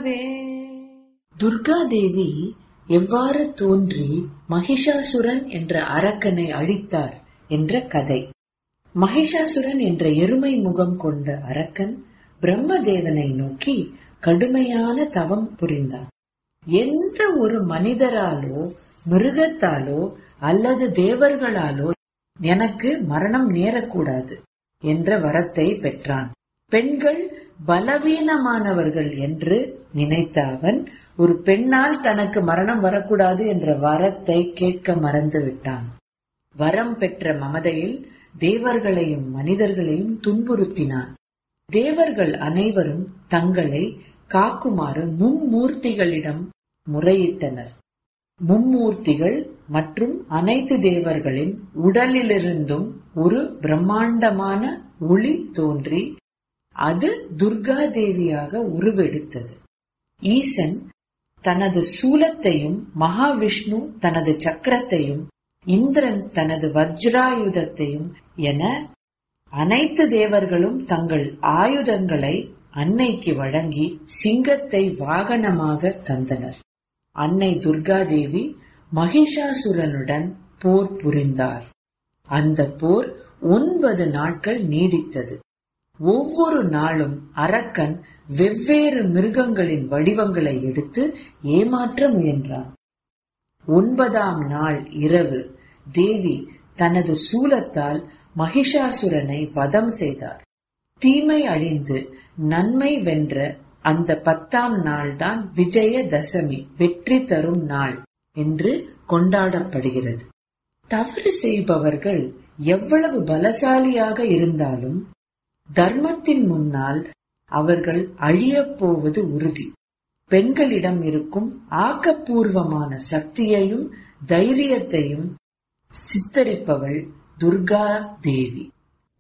உணவே துர்கா தேவி எவ்வாறு தோன்றி மகிஷாசுரன் என்ற அரக்கனை அழித்தார் என்ற கதை மகிஷாசுரன் என்ற எருமை முகம் கொண்ட அரக்கன் பிரம்மதேவனை நோக்கி கடுமையான தவம் புரிந்தான் எந்த ஒரு மனிதராலோ மிருகத்தாலோ அல்லது தேவர்களாலோ எனக்கு மரணம் நேரக்கூடாது என்ற வரத்தை பெற்றான் பெண்கள் பலவீனமானவர்கள் என்று நினைத்த அவன் ஒரு பெண்ணால் தனக்கு மரணம் வரக்கூடாது என்ற வரத்தை கேட்க மறந்து விட்டான் வரம் பெற்ற மமதையில் தேவர்களையும் மனிதர்களையும் துன்புறுத்தினான் தேவர்கள் அனைவரும் தங்களை காக்குமாறு மும்மூர்த்திகளிடம் முறையிட்டனர் மும்மூர்த்திகள் மற்றும் அனைத்து தேவர்களின் உடலிலிருந்தும் ஒரு பிரம்மாண்டமான ஒளி தோன்றி அது துர்கா தேவியாக உருவெடுத்தது ஈசன் தனது சூலத்தையும் மகாவிஷ்ணு தனது சக்கரத்தையும் இந்திரன் தனது வஜ்ராயுதத்தையும் என அனைத்து தேவர்களும் தங்கள் ஆயுதங்களை அன்னைக்கு வழங்கி சிங்கத்தை வாகனமாக தந்தனர் அன்னை துர்காதேவி மகிஷாசுரனுடன் போர் புரிந்தார் அந்த போர் ஒன்பது நாட்கள் நீடித்தது ஒவ்வொரு நாளும் அரக்கன் வெவ்வேறு மிருகங்களின் வடிவங்களை எடுத்து ஏமாற்ற முயன்றான் ஒன்பதாம் நாள் இரவு தேவி தனது சூலத்தால் மகிஷாசுரனை வதம் செய்தார் தீமை அழிந்து நன்மை வென்ற அந்த பத்தாம் நாள்தான் விஜய தசமி வெற்றி தரும் நாள் என்று கொண்டாடப்படுகிறது தவறு செய்பவர்கள் எவ்வளவு பலசாலியாக இருந்தாலும் தர்மத்தின் முன்னால் அவர்கள் அழியப் போவது உறுதி பெண்களிடம் இருக்கும் ஆக்கப்பூர்வமான சக்தியையும் தைரியத்தையும் சித்தரிப்பவள் துர்கா தேவி